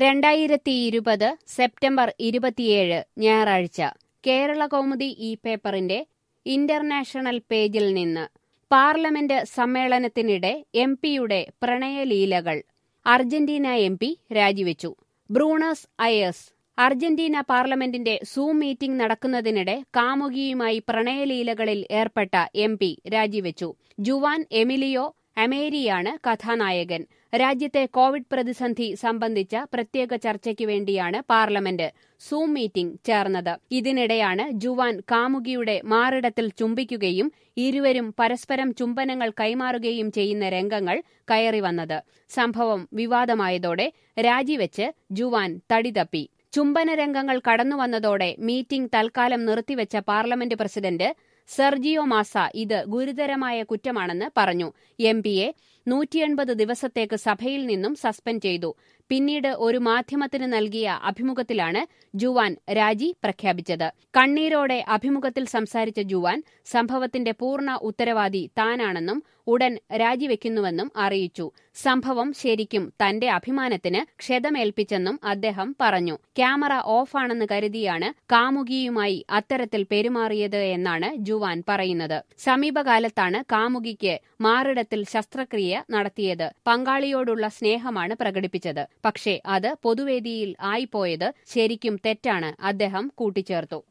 രണ്ടായിരത്തി ഇരുപത് സെപ്റ്റംബർ ഇരുപത്തിയേഴ് ഞായറാഴ്ച കേരള കൗമുദി ഈ പേപ്പറിന്റെ ഇന്റർനാഷണൽ പേജിൽ നിന്ന് പാർലമെന്റ് സമ്മേളനത്തിനിടെ എം പിയുടെ പ്രണയലീലകൾ അർജന്റീന എം പി രാജിവെച്ചു ബ്രൂണസ് അയേഴ്സ് അർജന്റീന പാർലമെന്റിന്റെ സൂം മീറ്റിംഗ് നടക്കുന്നതിനിടെ കാമുകിയുമായി പ്രണയലീലകളിൽ ഏർപ്പെട്ട എം പി രാജിവെച്ചു ജുവാൻ എമിലിയോ അമേരിയാണ് കഥാനായകൻ രാജ്യത്തെ കോവിഡ് പ്രതിസന്ധി സംബന്ധിച്ച പ്രത്യേക ചർച്ചയ്ക്ക് വേണ്ടിയാണ് പാർലമെന്റ് സൂം മീറ്റിംഗ് ചേർന്നത് ഇതിനിടെയാണ് ജുവാൻ കാമുകിയുടെ മാറിടത്തിൽ ചുംബിക്കുകയും ഇരുവരും പരസ്പരം ചുംബനങ്ങൾ കൈമാറുകയും ചെയ്യുന്ന രംഗങ്ങൾ കയറി വന്നത് സംഭവം വിവാദമായതോടെ രാജിവെച്ച് ജുവാൻ തടിതപ്പി ചുംബന രംഗങ്ങൾ കടന്നുവന്നതോടെ മീറ്റിംഗ് തൽക്കാലം നിർത്തിവെച്ച പാർലമെന്റ് പ്രസിഡന്റ് സെർജിയോ മാസ ഇത് ഗുരുതരമായ കുറ്റമാണെന്ന് പറഞ്ഞു എം പിയെ നൂറ്റിയെൺപത് ദിവസത്തേക്ക് സഭയിൽ നിന്നും സസ്പെൻഡ് ചെയ്തു പിന്നീട് ഒരു മാധ്യമത്തിന് നൽകിയ അഭിമുഖത്തിലാണ് ജുവാൻ രാജി പ്രഖ്യാപിച്ചത് കണ്ണീരോടെ അഭിമുഖത്തിൽ സംസാരിച്ച ജുവാൻ സംഭവത്തിന്റെ പൂർണ്ണ ഉത്തരവാദി താനാണെന്നും ഉടൻ രാജിവെക്കുന്നുവെന്നും അറിയിച്ചു സംഭവം ശരിക്കും തന്റെ അഭിമാനത്തിന് ക്ഷതമേൽപ്പിച്ചെന്നും അദ്ദേഹം പറഞ്ഞു ക്യാമറ ഓഫാണെന്ന് കരുതിയാണ് കാമുകിയുമായി അത്തരത്തിൽ പെരുമാറിയത് എന്നാണ് ജുവാൻ പറയുന്നത് സമീപകാലത്താണ് കാമുകിക്ക് മാറിടത്തിൽ ശസ്ത്രക്രിയ നടത്തിയത് പങ്കാളിയോടുള്ള സ്നേഹമാണ് പ്രകടിപ്പിച്ചത് പക്ഷേ അത് പൊതുവേദിയിൽ ആയിപ്പോയത് ശരിക്കും തെറ്റാണ് അദ്ദേഹം കൂട്ടിച്ചേർത്തു